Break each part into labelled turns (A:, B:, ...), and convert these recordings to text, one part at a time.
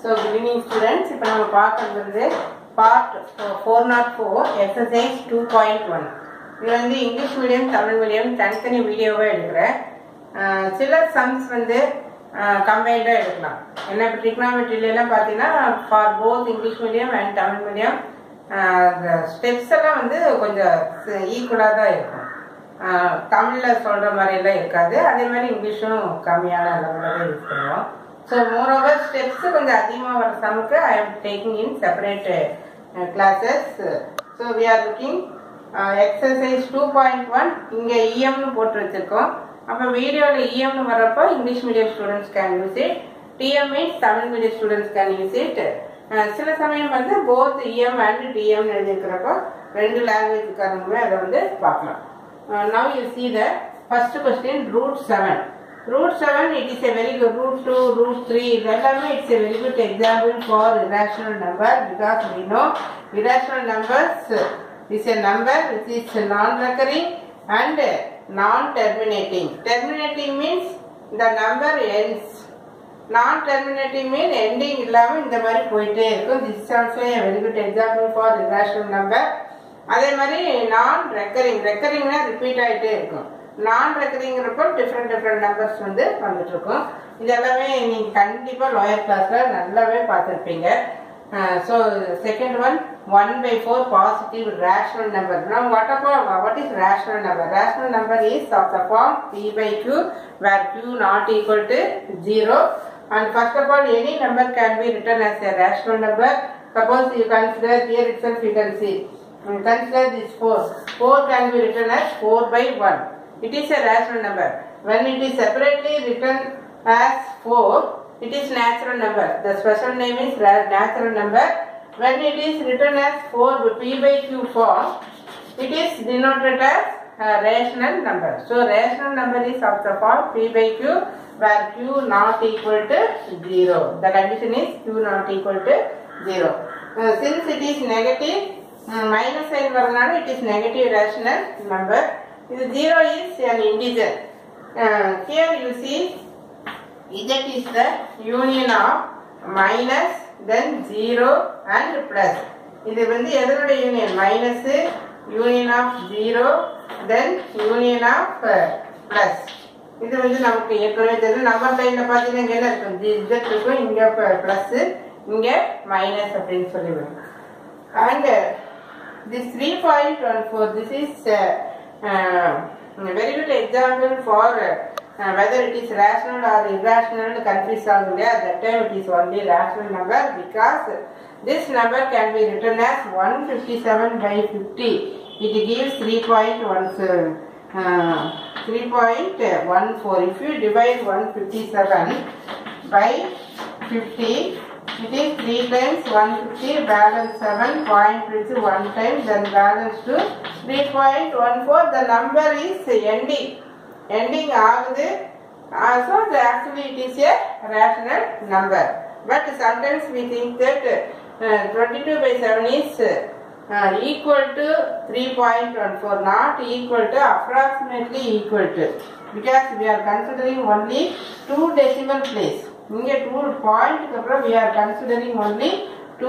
A: So good evening students இப்போ நம்ம பார்க்கறது வந்து பார்ட் ஃபோர் நாட் four exercise two point one இது வந்து இங்கிலீஷ் மீடியம் தமிழ் மீடியம் தனித்தனி வீடியோவாக எடுக்கிறேன் அஹ் சில சம்ஸ் வந்து கம்பைண்டாக எடுக்கலாம் என்ன இப்போ ட்ரிக்னாமெட்ரிலாம் பார்த்தீங்கன்னா for both English medium and Tamil medium steps எல்லாம் வந்து கொஞ்சம் ஈக்குவலாக தான் இருக்கும் தமிழில் சொல்கிற மாதிரிலாம் இருக்காது அதே மாதிரி இங்கிலீஷும் கம்மியான அளவில் தான் யூஸ் பண்ணுவோம் ஸோ மோரோவர் ஸ்டெப்ஸ் கொஞ்சம் அதிகமாக வர சமுக்கு I am taking in separate classes so we are looking exercise two point one இங்கே இஎம்னு போட்டு வச்சுருக்கோம் அப்போ வீடியோவில் இஎம்னு வர்றப்போ English medium students can use it TM means Tamil medium students can use it சில சமயம் வந்து போத் இஎம் அண்ட் டிஎம் எழுதியிருக்கிறப்போ ரெண்டு லாங்குவேஜ்காரங்களுமே அதை வந்து பார்க்கலாம் now you see the first question root seven root seven it is a very good root two root three இது எல்லாமே it's a very good example for irrational number because we know irrational numbers is a number which is non-recurring and non-terminating. Terminating means the number ends. non-terminating mean ending இல்லாம இந்த மாதிரி போயிட்டே இருக்கும் this is also a very good example for irrational number அதே மாதிரி நான் recurring ரெக்கரிங்னா repeat ஆகிட்டே இருக்கும் நான் ரெக்கரிங்கிறப்போ டிஃப்ரெண்ட் டிஃப்ரெண்ட் நம்பர்ஸ் வந்து வந்துட்டு இருக்கும் இது எல்லாமே நீங்க கண்டிப்பா லோயர் கிளாஸ்ல நல்லாவே பார்த்துருப்பீங்க so second one one by four positive rational number now what about what is rational number rational number is of the form p by q where q not equal to 0 and first of all any number can be written as a rational number suppose you consider here itself you can see Mm, consider this 4 4 can be written as 4 by 1 it is a rational number when it is separately written as 4 it is natural number the special name is ra- natural number when it is written as 4 p by q form it is denoted as a rational number so rational number is of the form p by q where q not equal to 0 the condition is q not equal to 0 Uh, since it is negative minus sign வரனால it is negative rational number இது zero is an integer here you see z is the union of minus then 0 and plus இது வந்து எதனுடைய union minus union of zero then union of plus இது வந்து நமக்கு ஏற்கனவே தெரியும் நம்பர் லைன்ல பார்த்தீங்கன்னா இங்க என்ன இருக்கும் z இருக்கும் இங்க பிளஸ் இங்க மைனஸ் அப்படின்னு சொல்லிவிடும் and uh, this 3.14 this is uh, uh, a very good example for uh, whether it is rational or irrational confused ஆகும் at that time it is only rational number because this number can be written as 157 by 50 it gives 3.17 uh, 3.14 if you divide 157 by 50 it is 3 times 150 balance 7 point which is 1 time then balance to 3.14 the number is ending ending ஆகுது uh, so the actually it is a rational number but sometimes we think that uh, 22 by 7 is uh, equal to 3.14 not equal to approximately equal to because we are considering only two decimal place இங்க two பாயிண்ட்க்கு அப்புறம் we are considering only two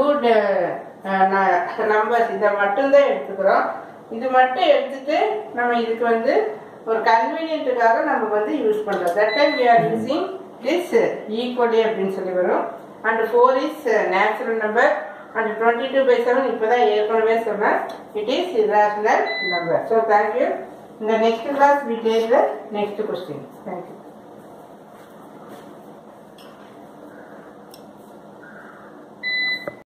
A: numbers இதை மட்டும்தான் எடுத்துக்கிறோம் இது மட்டும் எடுத்துட்டு நம்ம இதுக்கு வந்து ஒரு கன்வீனியன்ட்டுக்காக நம்ம வந்து யூஸ் பண்றோம் that time we are using this equally அப்படின்னு சொல்லி வரும் and four is natural number and twenty two by seven இப்போ தான் ஏற்கனவே சொன்னேன் it is irrational number so thank you இந்த next class we take the next question thank you